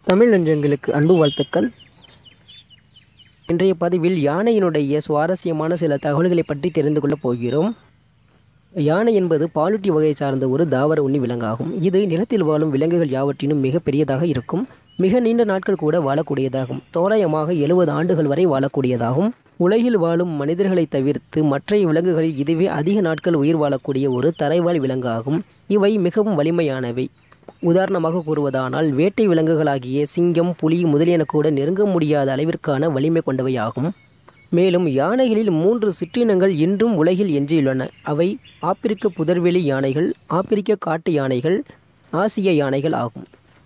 தமிழ் நெஞ்சங்களுக்கு அன்பு வாழ்த்துக்கள் இன்றைய பதிவில் யானையினுடைய சுவாரஸ்யமான சில தகவல்களை பற்றி தெரிந்து கொள்ளப் போகிறோம் யானை என்பது பாலூட்டி வகை சார்ந்த ஒரு தாவர உண்ணி விலங்காகும் இது நிலத்தில் வாழும் விலங்குகள் யாவற்றினும் மிக பெரியதாக இருக்கும் மிக நீண்ட நாட்கள் கூட வாழக்கூடியதாகும் தோராயமாக எழுபது ஆண்டுகள் வரை வாழக்கூடியதாகும் உலகில் வாழும் மனிதர்களை தவிர்த்து மற்ற விலங்குகளில் இதுவே அதிக நாட்கள் உயிர் வாழக்கூடிய ஒரு தரைவாழ் விலங்காகும் இவை மிகவும் வலிமையானவை உதாரணமாக கூறுவதானால் வேட்டை விலங்குகளாகிய சிங்கம் புலி முதலியன கூட நெருங்க முடியாத அளவிற்கான வலிமை கொண்டவையாகும் மேலும் யானைகளில் மூன்று சிற்றினங்கள் இன்றும் உலகில் எஞ்சியுள்ளன அவை ஆப்பிரிக்க புதர்வெளி யானைகள் ஆப்பிரிக்க காட்டு யானைகள் ஆசிய யானைகள் ஆகும்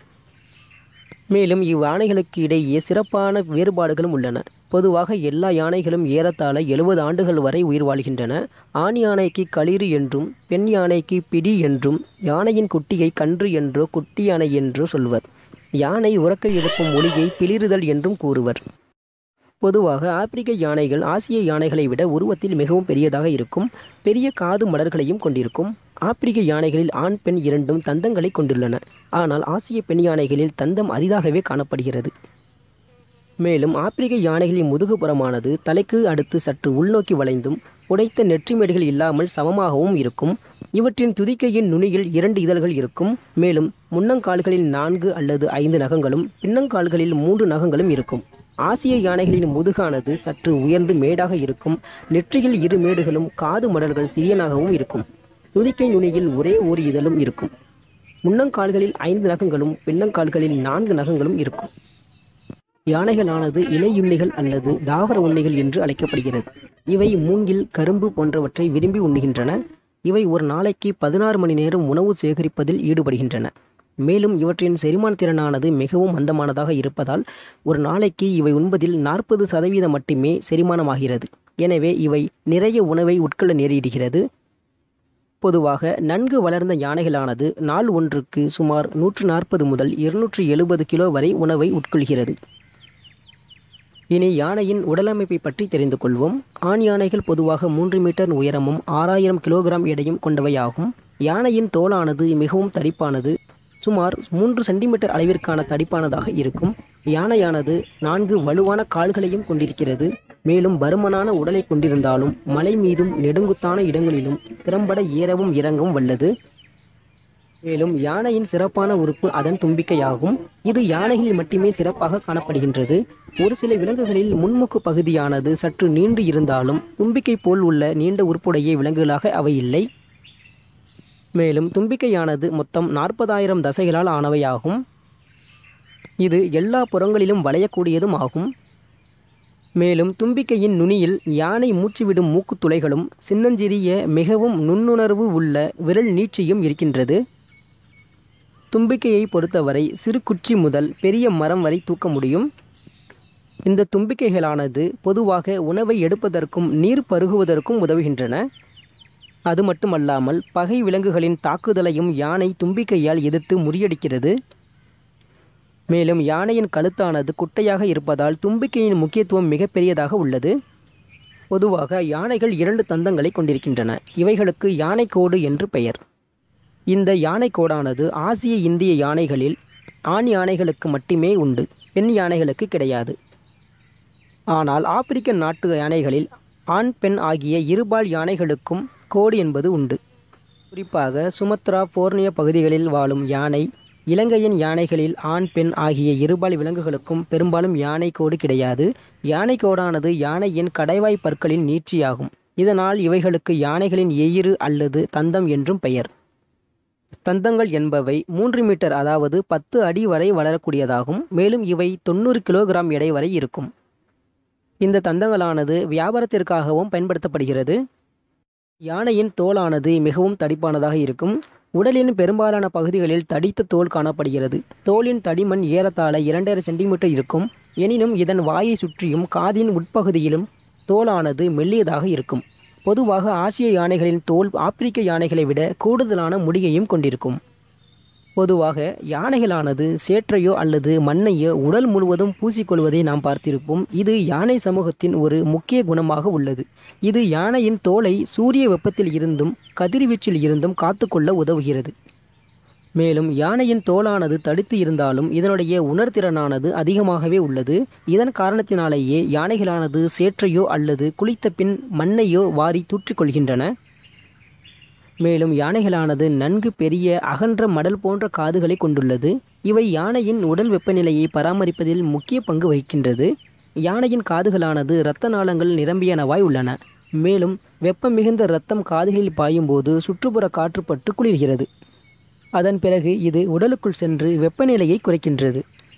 மேலும் இவ்வானைகளுக்கு இடையே சிறப்பான வேறுபாடுகளும் உள்ளன பொதுவாக எல்லா யானைகளும் ஏறத்தாழ எழுபது ஆண்டுகள் வரை உயிர் வாழ்கின்றன ஆண் யானைக்கு களிறு என்றும் பெண் யானைக்கு பிடி என்றும் யானையின் குட்டியை கன்று என்றோ குட்டி யானை என்றோ சொல்வர் யானை உறக்க எழுப்பும் ஒளியை பிளிறுதல் என்றும் கூறுவர் பொதுவாக ஆப்பிரிக்க யானைகள் ஆசிய யானைகளை விட உருவத்தில் மிகவும் பெரியதாக இருக்கும் பெரிய காது மலர்களையும் கொண்டிருக்கும் ஆப்பிரிக்க யானைகளில் ஆண் பெண் இரண்டும் தந்தங்களை கொண்டுள்ளன ஆனால் ஆசிய பெண் யானைகளில் தந்தம் அரிதாகவே காணப்படுகிறது மேலும் ஆப்பிரிக்க யானைகளின் முதுகுப்புறமானது தலைக்கு அடுத்து சற்று உள்நோக்கி வளைந்தும் உடைத்த நெற்றிமேடுகள் இல்லாமல் சமமாகவும் இருக்கும் இவற்றின் துதிக்கையின் நுனியில் இரண்டு இதழ்கள் இருக்கும் மேலும் முன்னங்கால்களில் நான்கு அல்லது ஐந்து நகங்களும் பின்னங்கால்களில் மூன்று நகங்களும் இருக்கும் ஆசிய யானைகளின் முதுகானது சற்று உயர்ந்து மேடாக இருக்கும் நெற்றியில் இரு மேடுகளும் காது மடல்கள் சிறியனாகவும் இருக்கும் துதிக்கை நுனியில் ஒரே ஒரு இதழும் இருக்கும் முன்னங்கால்களில் ஐந்து நகங்களும் பின்னங்கால்களில் நான்கு நகங்களும் இருக்கும் யானைகளானது இலையுண்ணிகள் அல்லது தாவர உண்ணிகள் என்று அழைக்கப்படுகிறது இவை மூங்கில் கரும்பு போன்றவற்றை விரும்பி உண்ணுகின்றன இவை ஒரு நாளைக்கு பதினாறு மணி நேரம் உணவு சேகரிப்பதில் ஈடுபடுகின்றன மேலும் இவற்றின் செரிமான திறனானது மிகவும் மந்தமானதாக இருப்பதால் ஒரு நாளைக்கு இவை உண்பதில் நாற்பது சதவீதம் மட்டுமே செரிமானமாகிறது எனவே இவை நிறைய உணவை உட்கொள்ள நேரிடுகிறது பொதுவாக நன்கு வளர்ந்த யானைகளானது நாள் ஒன்றுக்கு சுமார் நூற்று நாற்பது முதல் இருநூற்று எழுபது கிலோ வரை உணவை உட்கொள்கிறது இனி யானையின் உடலமைப்பை பற்றி தெரிந்து கொள்வோம் ஆண் யானைகள் பொதுவாக மூன்று மீட்டர் உயரமும் ஆறாயிரம் கிலோகிராம் எடையும் கொண்டவையாகும் யானையின் தோலானது மிகவும் தடிப்பானது சுமார் மூன்று சென்டிமீட்டர் அளவிற்கான தடிப்பானதாக இருக்கும் யானையானது நான்கு வலுவான கால்களையும் கொண்டிருக்கிறது மேலும் பருமனான உடலை கொண்டிருந்தாலும் மலை மீதும் நெடுங்குத்தான இடங்களிலும் திறம்பட ஏறவும் இறங்கவும் வல்லது மேலும் யானையின் சிறப்பான உறுப்பு அதன் தும்பிக்கையாகும் இது யானைகளில் மட்டுமே சிறப்பாக காணப்படுகின்றது ஒரு சில விலங்குகளில் முன்முக்கு பகுதியானது சற்று நீண்டு இருந்தாலும் தும்பிக்கை போல் உள்ள நீண்ட உறுப்புடைய விலங்குகளாக அவை இல்லை மேலும் தும்பிக்கையானது மொத்தம் நாற்பதாயிரம் தசைகளால் ஆனவையாகும் இது எல்லா புறங்களிலும் வளையக்கூடியதும் ஆகும் மேலும் தும்பிக்கையின் நுனியில் யானை மூச்சுவிடும் மூக்குத் துளைகளும் சின்னஞ்சிறிய மிகவும் நுண்ணுணர்வு உள்ள விரல் நீட்சியும் இருக்கின்றது தும்பிக்கையை பொறுத்தவரை சிறு குச்சி முதல் பெரிய மரம் வரை தூக்க முடியும் இந்த தும்பிக்கைகளானது பொதுவாக உணவை எடுப்பதற்கும் நீர் பருகுவதற்கும் உதவுகின்றன அது மட்டுமல்லாமல் பகை விலங்குகளின் தாக்குதலையும் யானை தும்பிக்கையால் எதிர்த்து முறியடிக்கிறது மேலும் யானையின் கழுத்தானது குட்டையாக இருப்பதால் தும்பிக்கையின் முக்கியத்துவம் மிகப்பெரியதாக உள்ளது பொதுவாக யானைகள் இரண்டு தந்தங்களை கொண்டிருக்கின்றன இவைகளுக்கு யானைக்கோடு என்று பெயர் இந்த யானைக்கோடானது ஆசிய இந்திய யானைகளில் ஆண் யானைகளுக்கு மட்டுமே உண்டு பெண் யானைகளுக்கு கிடையாது ஆனால் ஆப்பிரிக்க நாட்டு யானைகளில் ஆண் பெண் ஆகிய இருபால் யானைகளுக்கும் கோடு என்பது உண்டு குறிப்பாக சுமத்ரா போர்னிய பகுதிகளில் வாழும் யானை இலங்கையின் யானைகளில் ஆண் பெண் ஆகிய இருபால் விலங்குகளுக்கும் பெரும்பாலும் யானை கோடு கிடையாது யானை கோடானது யானையின் கடைவாய் பற்களின் நீட்சியாகும் இதனால் இவைகளுக்கு யானைகளின் எயிறு அல்லது தந்தம் என்றும் பெயர் தந்தங்கள் என்பவை மூன்று மீட்டர் அதாவது பத்து அடி வரை வளரக்கூடியதாகும் மேலும் இவை தொண்ணூறு கிலோகிராம் எடை வரை இருக்கும் இந்த தந்தங்களானது வியாபாரத்திற்காகவும் பயன்படுத்தப்படுகிறது யானையின் தோலானது மிகவும் தடிப்பானதாக இருக்கும் உடலின் பெரும்பாலான பகுதிகளில் தடித்த தோல் காணப்படுகிறது தோலின் தடிமன் ஏறத்தாழ இரண்டரை சென்டிமீட்டர் இருக்கும் எனினும் இதன் வாயை சுற்றியும் காதின் உட்பகுதியிலும் தோலானது மெல்லியதாக இருக்கும் பொதுவாக ஆசிய யானைகளின் தோல் ஆப்பிரிக்க யானைகளை விட கூடுதலான முடியையும் கொண்டிருக்கும் பொதுவாக யானைகளானது சேற்றையோ அல்லது மண்ணையோ உடல் முழுவதும் பூசிக்கொள்வதை நாம் பார்த்திருப்போம் இது யானை சமூகத்தின் ஒரு முக்கிய குணமாக உள்ளது இது யானையின் தோலை சூரிய வெப்பத்தில் இருந்தும் கதிர்வீச்சில் இருந்தும் காத்துக்கொள்ள உதவுகிறது மேலும் யானையின் தோலானது தடித்து இருந்தாலும் இதனுடைய உணர்திறனானது அதிகமாகவே உள்ளது இதன் காரணத்தினாலேயே யானைகளானது சேற்றையோ அல்லது குளித்த பின் மண்ணையோ வாரி தூற்றிக்கொள்கின்றன மேலும் யானைகளானது நன்கு பெரிய அகன்ற மடல் போன்ற காதுகளை கொண்டுள்ளது இவை யானையின் உடல் வெப்பநிலையை பராமரிப்பதில் முக்கிய பங்கு வகிக்கின்றது யானையின் காதுகளானது இரத்த நாளங்கள் நிரம்பியனவாய் உள்ளன மேலும் வெப்பம் மிகுந்த இரத்தம் காதுகளில் பாயும்போது சுற்றுப்புற காற்று பட்டு குளிர்கிறது அதன் பிறகு இது உடலுக்குள் சென்று வெப்பநிலையை குறைக்கின்றது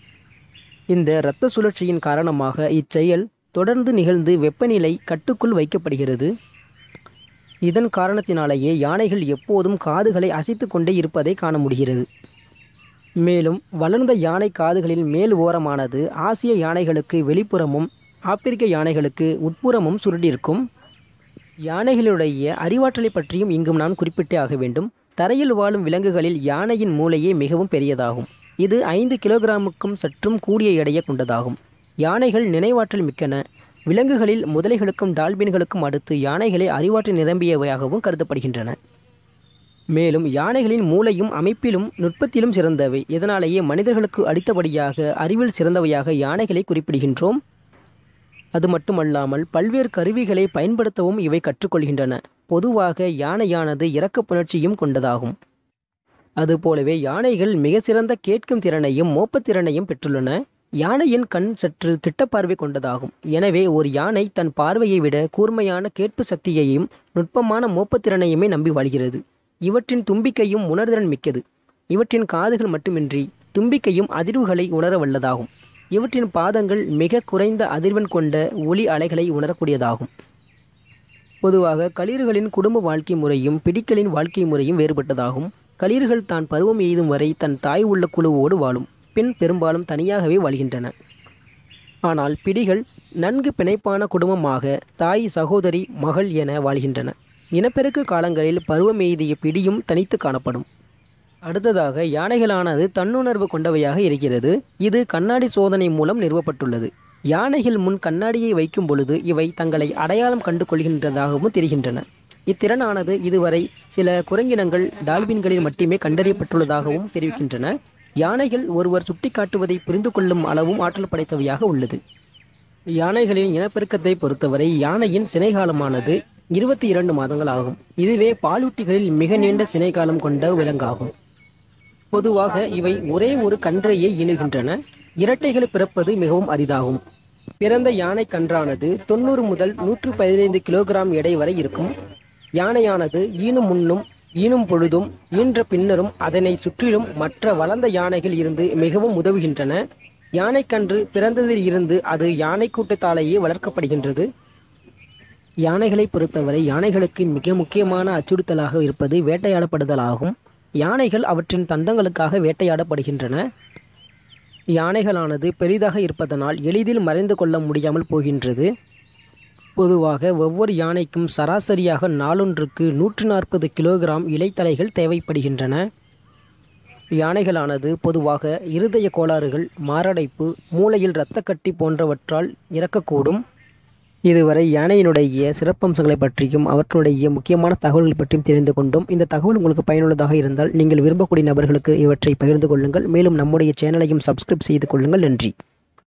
இந்த இரத்த சுழற்சியின் காரணமாக இச்செயல் தொடர்ந்து நிகழ்ந்து வெப்பநிலை கட்டுக்குள் வைக்கப்படுகிறது இதன் காரணத்தினாலேயே யானைகள் எப்போதும் காதுகளை அசைத்து கொண்டே இருப்பதை காண முடிகிறது மேலும் வளர்ந்த யானை காதுகளின் மேல் ஓரமானது ஆசிய யானைகளுக்கு வெளிப்புறமும் ஆப்பிரிக்க யானைகளுக்கு உட்புறமும் சுருண்டிருக்கும் யானைகளுடைய அறிவாற்றலை பற்றியும் இங்கும் நான் குறிப்பிட்டே ஆக வேண்டும் தரையில் வாழும் விலங்குகளில் யானையின் மூளையே மிகவும் பெரியதாகும் இது ஐந்து கிலோகிராமுக்கும் சற்றும் கூடிய எடையை கொண்டதாகும் யானைகள் நினைவாற்றல் மிக்கன விலங்குகளில் முதலைகளுக்கும் டால்பின்களுக்கும் அடுத்து யானைகளே அறிவாற்றல் நிரம்பியவையாகவும் கருதப்படுகின்றன மேலும் யானைகளின் மூளையும் அமைப்பிலும் நுட்பத்திலும் சிறந்தவை இதனாலேயே மனிதர்களுக்கு அடுத்தபடியாக அறிவில் சிறந்தவையாக யானைகளை குறிப்பிடுகின்றோம் அது மட்டுமல்லாமல் பல்வேறு கருவிகளை பயன்படுத்தவும் இவை கற்றுக்கொள்கின்றன பொதுவாக யானையானது இரக்க புணர்ச்சியும் கொண்டதாகும் அதுபோலவே யானைகள் மிக சிறந்த கேட்கும் திறனையும் மோப்பத்திறனையும் பெற்றுள்ளன யானையின் கண் சற்று கிட்ட பார்வை கொண்டதாகும் எனவே ஒரு யானை தன் பார்வையை விட கூர்மையான கேட்பு சக்தியையும் நுட்பமான மோப்பத்திறனையுமே நம்பி வாழ்கிறது இவற்றின் தும்பிக்கையும் உணர்திறன் மிக்கது இவற்றின் காதுகள் மட்டுமின்றி தும்பிக்கையும் அதிர்வுகளை உணர வல்லதாகும் இவற்றின் பாதங்கள் மிக குறைந்த அதிர்வெண் கொண்ட ஒளி அலைகளை உணரக்கூடியதாகும் பொதுவாக களிறுகளின் குடும்ப வாழ்க்கை முறையும் பிடிக்கலின் வாழ்க்கை முறையும் வேறுபட்டதாகும் களிறுகள் தான் பருவம் எய்தும் வரை தன் தாய் உள்ள குழுவோடு வாழும் பின் பெரும்பாலும் தனியாகவே வாழ்கின்றன ஆனால் பிடிகள் நன்கு பிணைப்பான குடும்பமாக தாய் சகோதரி மகள் என வாழ்கின்றன இனப்பெருக்க காலங்களில் பருவம் எய்திய பிடியும் தனித்து காணப்படும் அடுத்ததாக யானைகளானது தன்னுணர்வு கொண்டவையாக இருக்கிறது இது கண்ணாடி சோதனை மூலம் நிறுவப்பட்டுள்ளது யானைகள் முன் கண்ணாடியை வைக்கும் பொழுது இவை தங்களை அடையாளம் கண்டு கொள்கின்றதாகவும் தெரிகின்றன இத்திறனானது இதுவரை சில குரங்கினங்கள் டால்பின்களில் மட்டுமே கண்டறியப்பட்டுள்ளதாகவும் தெரிவிக்கின்றன யானைகள் ஒருவர் சுட்டிக்காட்டுவதை புரிந்து கொள்ளும் அளவும் ஆற்றல் படைத்தவையாக உள்ளது யானைகளின் இனப்பெருக்கத்தை பொறுத்தவரை யானையின் சினைகாலமானது இருபத்தி இரண்டு மாதங்கள் ஆகும் இதுவே பாலூட்டிகளில் மிக நீண்ட சினைகாலம் கொண்ட விலங்காகும் பொதுவாக இவை ஒரே ஒரு கன்றையே ஈனுகின்றன இரட்டைகள் பிறப்பது மிகவும் அரிதாகும் பிறந்த யானை கன்றானது தொண்ணூறு முதல் நூற்று பதினைந்து கிலோகிராம் எடை வரை இருக்கும் யானையானது ஈனும் முன்னும் ஈனும் பொழுதும் ஈன்ற பின்னரும் அதனை சுற்றிலும் மற்ற வளர்ந்த யானைகள் இருந்து மிகவும் உதவுகின்றன யானைக்கன்று பிறந்ததில் இருந்து அது யானை கூட்டத்தாலேயே வளர்க்கப்படுகின்றது யானைகளை பொறுத்தவரை யானைகளுக்கு மிக முக்கியமான அச்சுறுத்தலாக இருப்பது வேட்டையாடப்படுதல் ஆகும் யானைகள் அவற்றின் தந்தங்களுக்காக வேட்டையாடப்படுகின்றன யானைகளானது பெரிதாக இருப்பதனால் எளிதில் மறைந்து கொள்ள முடியாமல் போகின்றது பொதுவாக ஒவ்வொரு யானைக்கும் சராசரியாக நாளொன்றுக்கு நூற்று நாற்பது கிலோகிராம் இலைத்தலைகள் தேவைப்படுகின்றன யானைகளானது பொதுவாக இருதய கோளாறுகள் மாரடைப்பு மூளையில் இரத்தக்கட்டி போன்றவற்றால் இறக்கக்கூடும் இதுவரை யானையினுடைய சிறப்பம்சங்களை பற்றியும் அவற்றுடைய முக்கியமான தகவல்கள் பற்றியும் தெரிந்து கொண்டோம் இந்த தகவல் உங்களுக்கு பயனுள்ளதாக இருந்தால் நீங்கள் விரும்பக்கூடிய நபர்களுக்கு இவற்றை பகிர்ந்து கொள்ளுங்கள் மேலும் நம்முடைய சேனலையும் சப்ஸ்கிரைப் செய்து கொள்ளுங்கள் நன்றி